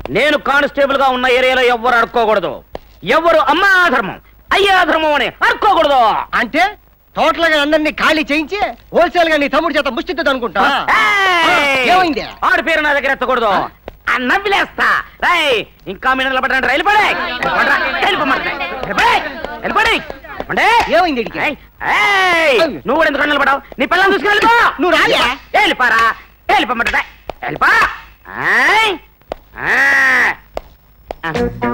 నేను కానిస్టేబుల్ గా ఉన్న ఏరియాలో ఎవ్వరు అడుక్కోకూడదు ఎవరు అమ్మా ధర్మం అయ్యా ధర్మం అని అడుక్కోకూడదు అంటే టోటల్ గా అందరినీ ఖాళీ చేయించి హోల్సేల్ గా నీ తమ్ముడు చేత ముష్టిద్దు అనుకుంటా ఏయ్! ఏమైంది ఆడి పేరు నా దగ్గర ఎత్తకూడదు ఆ నవ్విలేస్తా రై ఇంకా మీరు నిలబడండి రైలు పడే వెళ్ళిపడి ఏమైంది ఈడికి? నువ్వు కూడా ఎందుకు నిలబడావు నీ పిల్లలు చూసుకుని వెళ్ళిపో నువ్వు రాలే? వెళ్ళిపోరా వెళ్ళిపోమంటే వెళ్ళిపో ఆయ్. ఆ. ఆ.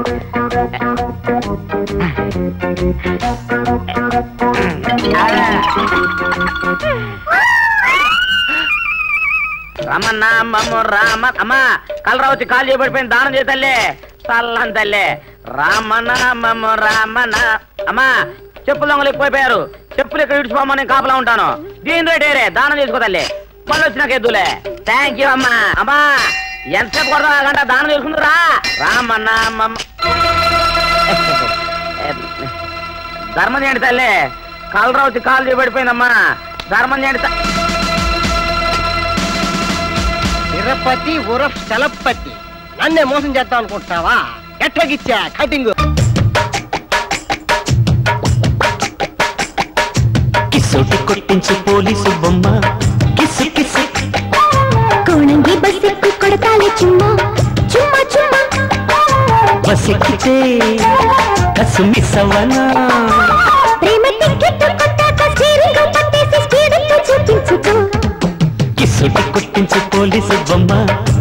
రమన్న మమ్మ రామ అమ్మా కలరావచ్చి కాలు చేయబడిపోయింది దానం చేయ తల్లి చల్లని తల్లి రామన్న మమ్మ రామన్న అమ్మా చెప్పులు దొంగలు ఎక్కువైపోయారు చెప్పులు ఇక్కడ ఇడిచిపోమని కాపలా ఉంటాను దీని రేట్ ఏరే దానం చేసుకో తల్లి మళ్ళీ వచ్చినాక ఎద్దులే థ్యాంక్ యూ అమ్మా అమ్మా ఎంతసేపు కొడతా గంట దానం చేసుకుందిరా రామన్న మమ్మ ధర్మం చేయండి తల్లి కలరావచ్చి కాలు చేయబడిపోయిందమ్మా ధర్మం చేయండి త- తిరుపతి ఉరఫ్ చలపతి నన్నే మోసం చేద్దాం అనుకుంటున్నావా ఎట్లాగిచ్చా కటింగ్ కిసోటి కొట్టించు పోలీసు బొమ్మ కిసు కిసు కోణంగి బస్సెక్కి కొడతాలి చుమ్మా చుమ్మా చుమ్మా బసెక్కితే కసు మిస్ అవ్వనా ప్రేమ టికెట్ కొట్టాక స్టీరింగ్ పట్టేసి స్పీడ్ చూపించుకో కిసోటి కొట్టించు పోలీసు బొమ్మ